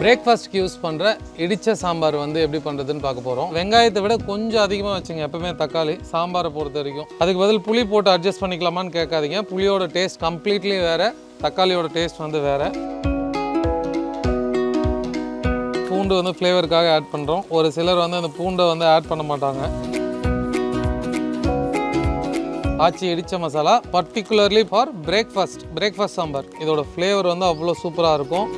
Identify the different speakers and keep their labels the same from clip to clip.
Speaker 1: பிரேக்ஃபாஸ்ட்க்கு use பண்ணுற இடிச்ச சாம்பார் வந்து எப்படி பண்ணுறதுன்னு பார்க்க போகிறோம் வெங்காயத்தை விட கொஞ்சம் அதிகமாக வச்சுங்க எப்பவுமே தக்காளி சாம்பாரை பொறுத்த வரைக்கும் அதுக்கு பதில் புளி போட்டு அட்ஜஸ்ட் பண்ணிக்கலாமான்னு கேட்காதீங்க புளியோட டேஸ்ட் கம்ப்ளீட்லி வேறு தக்காளியோட டேஸ்ட் வந்து வேறு பூண்டு வந்து ஃப்ளேவருக்காக ஆட் பண்ணுறோம் ஒரு சிலர் வந்து அந்த பூண்டை வந்து ஆட் பண்ண மாட்டாங்க ஆச்சி இடிச்ச masala particularly for breakfast breakfast sambar இதோட ஃப்ளேவர் வந்து அவ்வளோ சூப்பராக இருக்கும்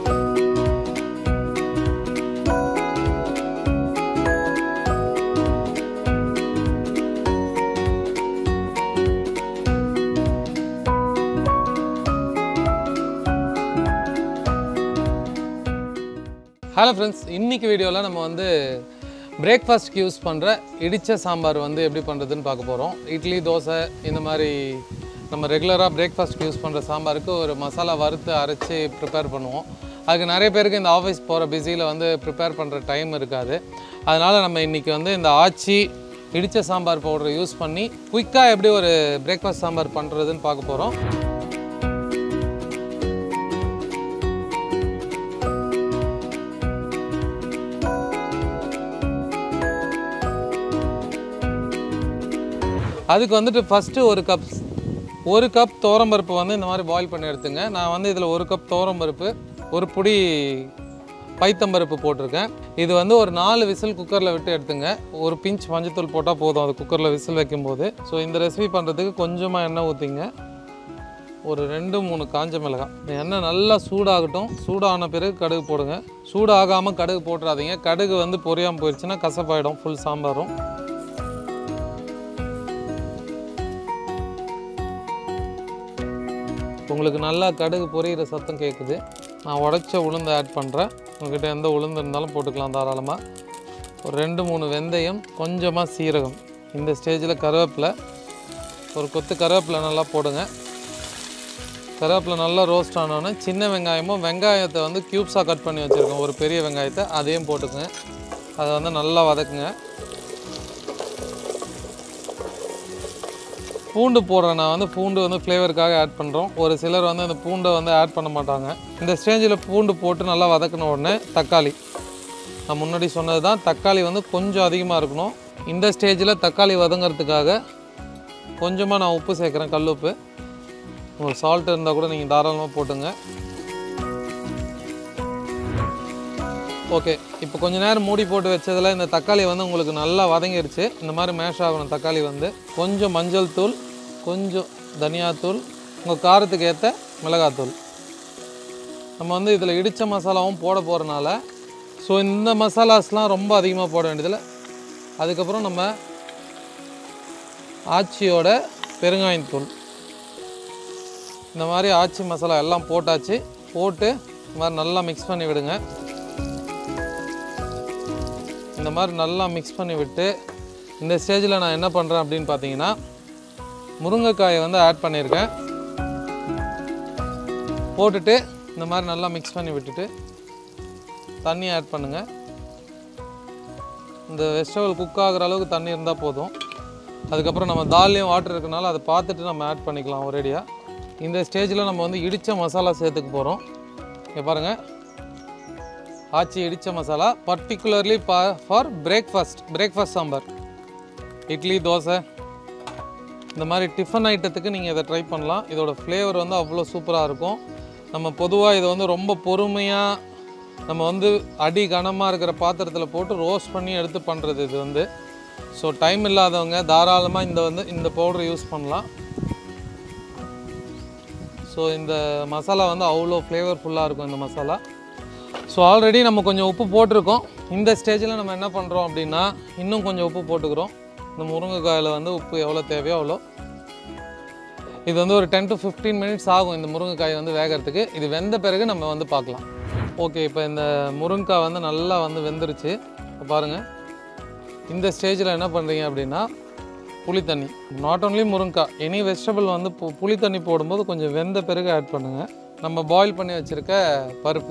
Speaker 1: ஹலோ ஃப்ரெண்ட்ஸ் இன்னைக்கு வீடியோவில் நம்ம வந்து பிரேக்ஃபாஸ்ட்க்கு யூஸ் பண்ணுற இடிச்ச சாம்பார் வந்து எப்படி பண்ணுறதுன்னு பார்க்க போகிறோம் இட்லி தோசை இந்த மாதிரி நம்ம ரெகுலராக பிரேக்ஃபாஸ்ட்க்கு யூஸ் பண்ணுற சாம்பாருக்கு ஒரு மசாலா வறுத்து அரைச்சி ப்ரிப்பேர் பண்ணுவோம் அதுக்கு நிறைய பேருக்கு இந்த ஆஃபீஸ் போகிற பிஸியில் வந்து ப்ரிப்பேர் பண்ணுற டைம் இருக்காது அதனால் நம்ம இன்றைக்கி வந்து இந்த ஆச்சி இடிச்ச சாம்பார் பவுடரை யூஸ் பண்ணி குயிக்காக எப்படி ஒரு பிரேக்ஃபாஸ்ட் சாம்பார் பண்ணுறதுன்னு பார்க்க போகிறோம் அதுக்கு வந்துட்டு ஃபஸ்ட்டு ஒரு கப் ஒரு கப் பருப்பு வந்து இந்த மாதிரி பாயில் பண்ணி எடுத்துங்க நான் வந்து இதில் ஒரு கப் பருப்பு ஒரு புடி பைத்தம்பருப்பு போட்டிருக்கேன் இது வந்து ஒரு நாலு விசில் குக்கரில் விட்டு எடுத்துங்க ஒரு பிஞ்ச் மஞ்சத்தூள் போட்டால் போதும் அது குக்கரில் விசில் வைக்கும்போது ஸோ இந்த ரெசிபி பண்ணுறதுக்கு கொஞ்சமாக எண்ணெய் ஊற்றிங்க ஒரு ரெண்டு மூணு காஞ்ச மிளகாய் இந்த எண்ணெய் நல்லா சூடாகட்டும் சூடான பிறகு கடுகு போடுங்க சூடாகாமல் கடுகு போட்டுறாதீங்க கடுகு வந்து பொரியாமல் போயிடுச்சுன்னா கசப்பாயிடும் ஃபுல் சாம்பாரும் உங்களுக்கு நல்லா கடுகு பொரியிற சத்தம் கேட்குது நான் உடச்ச உளுந்து ஆட் பண்ணுறேன் உங்ககிட்ட எந்த உளுந்து இருந்தாலும் போட்டுக்கலாம் தாராளமாக ஒரு ரெண்டு மூணு வெந்தயம் கொஞ்சமாக சீரகம் இந்த ஸ்டேஜில் கருவேப்பிலை ஒரு கொத்து கருவேப்பிலை நல்லா போடுங்க கருவேப்பிலை நல்லா ரோஸ்ட் ஆனோடனே சின்ன வெங்காயமும் வெங்காயத்தை வந்து க்யூப்ஸாக கட் பண்ணி வச்சுருக்கோம் ஒரு பெரிய வெங்காயத்தை அதையும் போட்டுக்குங்க அதை வந்து நல்லா வதக்குங்க பூண்டு போடுறேன் நான் வந்து பூண்டு வந்து ஃப்ளேவருக்காக ஆட் பண்ணுறோம் ஒரு சிலர் வந்து அந்த பூண்டை வந்து ஆட் பண்ண மாட்டாங்க இந்த ஸ்டேஜில் பூண்டு போட்டு நல்லா வதக்கின உடனே தக்காளி நான் முன்னாடி சொன்னது தான் தக்காளி வந்து கொஞ்சம் அதிகமாக இருக்கணும் இந்த ஸ்டேஜில் தக்காளி வதங்கிறதுக்காக கொஞ்சமாக நான் உப்பு சேர்க்குறேன் கல் உப்பு உங்களுக்கு சால்ட் இருந்தால் கூட நீங்கள் தாராளமாக போட்டுங்க ஓகே இப்போ கொஞ்ச நேரம் மூடி போட்டு வச்சதில் இந்த தக்காளி வந்து உங்களுக்கு நல்லா வதங்கிருச்சு இந்த மாதிரி மேஷ் ஆகணும் தக்காளி வந்து கொஞ்சம் மஞ்சள் தூள் கொஞ்சம் தனியாத்தூள் உங்கள் காரத்துக்கு ஏற்ற மிளகாத்தூள் நம்ம வந்து இதில் இடித்த மசாலாவும் போட போகிறனால ஸோ இந்த மசாலாஸ்லாம் ரொம்ப அதிகமாக போட வேண்டியதில்லை அதுக்கப்புறம் நம்ம ஆச்சியோட பெருங்காயத்தூள் இந்த மாதிரி ஆச்சி மசாலா எல்லாம் போட்டாச்சு போட்டு இந்த மாதிரி நல்லா மிக்ஸ் பண்ணி விடுங்க இந்த மாதிரி நல்லா மிக்ஸ் பண்ணி விட்டு இந்த ஸ்டேஜில் நான் என்ன பண்ணுறேன் அப்படின்னு பார்த்தீங்கன்னா முருங்கைக்காயை வந்து ஆட் பண்ணியிருக்கேன் போட்டுட்டு இந்த மாதிரி நல்லா மிக்ஸ் பண்ணி விட்டுட்டு தண்ணி ஆட் பண்ணுங்கள் இந்த வெஜிடபிள் குக் ஆகிற அளவுக்கு தண்ணி இருந்தால் போதும் அதுக்கப்புறம் நம்ம தால்லையும் வாட்டர் இருக்கனால அதை பார்த்துட்டு நம்ம ஆட் பண்ணிக்கலாம் ஒரேடியாக இந்த ஸ்டேஜில் நம்ம வந்து இடித்த மசாலா சேர்த்துக்க போகிறோம் இங்கே பாருங்கள் ஆச்சி இடித்த masala particularly for breakfast breakfast sambar idli dosa இந்த மாதிரி டிஃபன் ஐட்டத்துக்கு நீங்கள் இதை ட்ரை பண்ணலாம் இதோட ஃப்ளேவர் வந்து அவ்வளோ சூப்பராக இருக்கும் நம்ம பொதுவாக இதை வந்து ரொம்ப பொறுமையாக நம்ம வந்து அடி கனமாக இருக்கிற பாத்திரத்தில் போட்டு ரோஸ்ட் பண்ணி எடுத்து பண்ணுறது இது வந்து ஸோ டைம் இல்லாதவங்க தாராளமாக இந்த வந்து இந்த பவுடர் யூஸ் பண்ணலாம் ஸோ இந்த மசாலா வந்து அவ்வளோ ஃப்ளேவர்ஃபுல்லாக இருக்கும் இந்த மசாலா ஸோ ஆல்ரெடி நம்ம கொஞ்சம் உப்பு போட்டிருக்கோம் இந்த ஸ்டேஜில் நம்ம என்ன பண்ணுறோம் அப்படின்னா இன்னும் கொஞ்சம் உப்பு போட்டுக்கிறோம் இந்த முருங்கைக்காயில் வந்து உப்பு எவ்வளோ தேவையோ அவ்வளோ இது வந்து ஒரு டென் டு ஃபிஃப்டீன் மினிட்ஸ் ஆகும் இந்த முருங்கைக்காய் வந்து வேகிறதுக்கு இது வெந்த பிறகு நம்ம வந்து பார்க்கலாம் ஓகே இப்போ இந்த முருங்கைக்காய் வந்து நல்லா வந்து வெந்துருச்சு இப்போ பாருங்கள் இந்த ஸ்டேஜில் என்ன பண்ணுறீங்க அப்படின்னா புளி தண்ணி நாட் ஓன்லி முருங்கைக்காய் எனி வெஜிடபிள் வந்து பு- புளி தண்ணி போடும்போது கொஞ்சம் வெந்த பிறகு ஆட் பண்ணுங்கள் நம்ம பாயில் பண்ணி வச்சுருக்க பருப்பு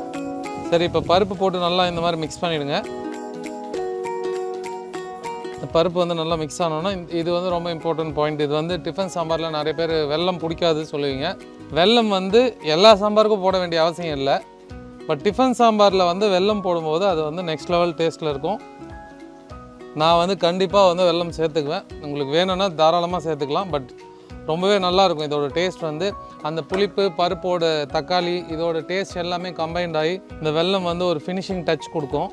Speaker 1: சரி இப்போ பருப்பு போட்டு நல்லா இந்த மாதிரி மிக்ஸ் பண்ணிவிடுங்க இந்த பருப்பு வந்து நல்லா மிக்ஸ் ஆனோன்னா இந்த- இது வந்து ரொம்ப இம்பார்ட்டன்ட் பாயிண்ட் இது வந்து டிஃபன் சாம்பாரில் நிறைய பேர் வெல்லம் பிடிக்காது சொல்லுவீங்க வெல்லம் வந்து எல்லா சாம்பாருக்கும் போட வேண்டிய அவசியம் இல்லை பட் டிஃபன் சாம்பாரில் வந்து வெல்லம் போடும்போது அது வந்து நெக்ஸ்ட் லெவல் டேஸ்ட்டில் இருக்கும் நான் வந்து கண்டிப்பாக வந்து வெல்லம் சேர்த்துக்குவேன் உங்களுக்கு வேணும்னா தாராளமாக சேர்த்துக்கலாம் பட் ரொம்பவே நல்லா இருக்கும் இதோட டேஸ்ட் வந்து அந்த புளிப்பு பருப்போட தக்காளி இதோட டேஸ்ட் எல்லாமே கம்பைன்ட் ஆகி இந்த வெல்லம் வந்து ஒரு ஃபினிஷிங் டச் கொடுக்கும்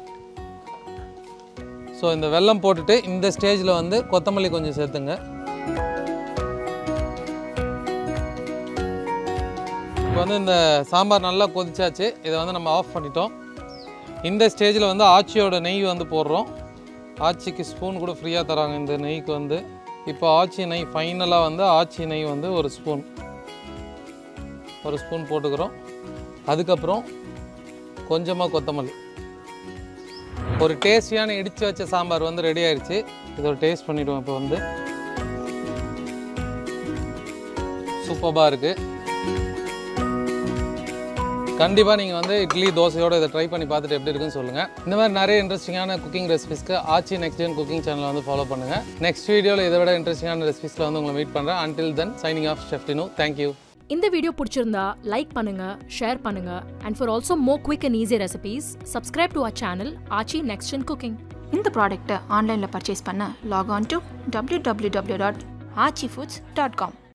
Speaker 1: ஸோ இந்த வெல்லம் போட்டுட்டு இந்த ஸ்டேஜில் வந்து கொத்தமல்லி கொஞ்சம் சேர்த்துங்க இப்போ வந்து இந்த சாம்பார் நல்லா கொதிச்சாச்சு இதை வந்து நம்ம ஆஃப் பண்ணிட்டோம் இந்த ஸ்டேஜில் வந்து ஆச்சியோட நெய் வந்து போடுறோம் ஆச்சிக்கு ஸ்பூன் கூட ஃப்ரீயாக தராங்க இந்த நெய்க்கு வந்து இப்போ ஆச்சி நெய் ஃபைனலாக வந்து ஆச்சி நெய் வந்து ஒரு ஸ்பூன் ஒரு ஸ்பூன் போட்டுக்கிறோம் அதுக்கப்புறம் கொஞ்சமாக கொத்தமல்லி ஒரு டேஸ்டியான இடித்து வச்ச சாம்பார் வந்து ரெடி ஆயிடுச்சு இதோட டேஸ்ட் பண்ணிவிடுவோம் இப்போ வந்து சூப்பராக இருக்குது கண்டிப்பாக நீங்கள் வந்து இட்லி தோசையோட இதை ட்ரை பண்ணி பார்த்துட்டு எப்படி இருக்குன்னு சொல்லுங்கள் இந்த மாதிரி நிறைய இன்ட்ரெஸ்டிங்கான குக்கிங் ரெசிபிஸ்க்கு ஆச்சி நெக்ஸ்ட் ஜென் குக்கிங் சேனலை வந்து ஃபாலோ பண்ணுங்கள் நெக்ஸ்ட் வீடியோவில் இதை விட இன்ட்ரெஸ்டிங்கான ரெசிபிஸில் வந்து உங்களை மீட் பண்ணுறேன் அன்டில் தென் சைனிங் ஆஃப் ஷெஃப்டினு தேங்க்யூ
Speaker 2: இந்த வீடியோ பிடிச்சிருந்தா லைக் பண்ணுங்க ஷேர் பண்ணுங்க and for also more quick and easy recipes subscribe to our channel Aachi next in cooking
Speaker 3: இந்த ப்ராடக்ட்டை ஆன்லைனில் பர்ச்சேஸ் பண்ண log on to W W W dot Aachi foods dot com